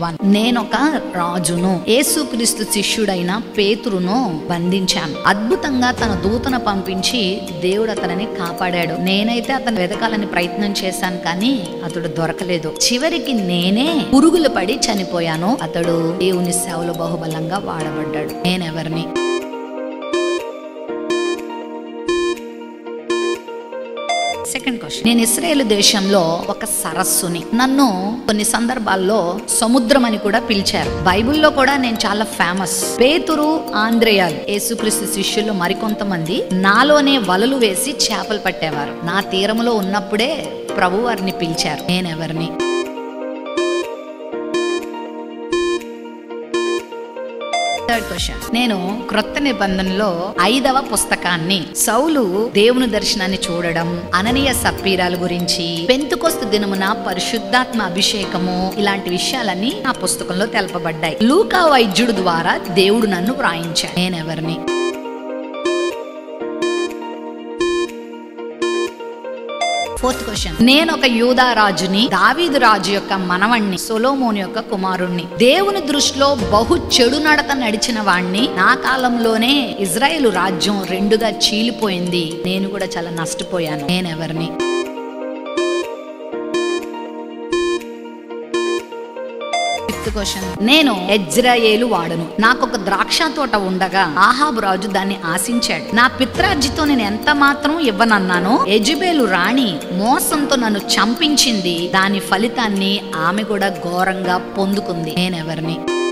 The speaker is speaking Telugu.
వన్ నేనొక రాజును యేసుక్రీస్తు శిష్యుడైన పేతురును బంధించాను అద్భుతంగా తన దూతను పంపించి దేవుడు అతనిని కాపాడాడు నేనైతే అతను వెతకాలని ప్రయత్నం చేశాను కానీ అతడు దొరకలేదు చివరికి నేనే పురుగులు పడి చనిపోయాను అతడు దేవుని సేవలో బహుబలంగా వాడబడ్డాడు నేనెవరిని సెకండ్ క్వశ్చన్ నేను ఇస్రాయేల్ దేశంలో ఒక సరస్సుని నన్ను కొన్ని సందర్భాల్లో సముద్రం అని కూడా పిలిచారు బైబిల్లో కూడా నేను చాలా ఫేమస్ పేతురు ఆంధ్రేయాలు యేసుక్రీస్తు శిష్యులు మరికొంతమంది నాలోనే వలలు వేసి చేపలు పట్టేవారు నా తీరములో ఉన్నప్పుడే ప్రభు వారిని పిలిచారు నేనెవరిని థర్డ్ క్వశ్చన్ నేను క్రొత్త నిబంధనలో ఐదవ పుస్తకాన్ని సౌలు దేవుని దర్శనాన్ని చూడడం అననీయ సప్పీరాల గురించి పెంతుకొస్తు దినమున పరిశుద్ధాత్మ అభిషేకము ఇలాంటి విషయాలన్నీ ఆ పుస్తకంలో తెలపబడ్డాయి లూకా వైద్యుడు ద్వారా దేవుడు నన్ను వ్రాయించాడు నేనెవరిని ఫోర్త్ క్వశ్చన్ నేను ఒక యూదా రాజుని దావీదు రాజు యొక్క మనవణ్ణి సొలోమోని యొక్క కుమారుణ్ణి దేవుని దృష్టిలో బహు చెడు నడత నడిచిన వాణ్ణి నా కాలంలోనే ఇజ్రాయేల్ రాజ్యం రెండుగా చీలిపోయింది నేను కూడా చాలా నష్టపోయాను నేనెవరిని ఫిఫ్త్ క్వశ్చన్ నేను ఎజ్రాయేలు వాడను నాకు ఒక ద్రాక్ష తోట ఉండగా ఆహాబు రాజు దాన్ని ఆశించాడు నా పిత్రార్జితో నేను ఎంత మాత్రం ఇవ్వనన్నాను ఎజుబేలు రాణి మోసంతో నన్ను చంపించింది దాని ఫలితాన్ని ఆమె కూడా ఘోరంగా పొందుకుంది నేనెవరిని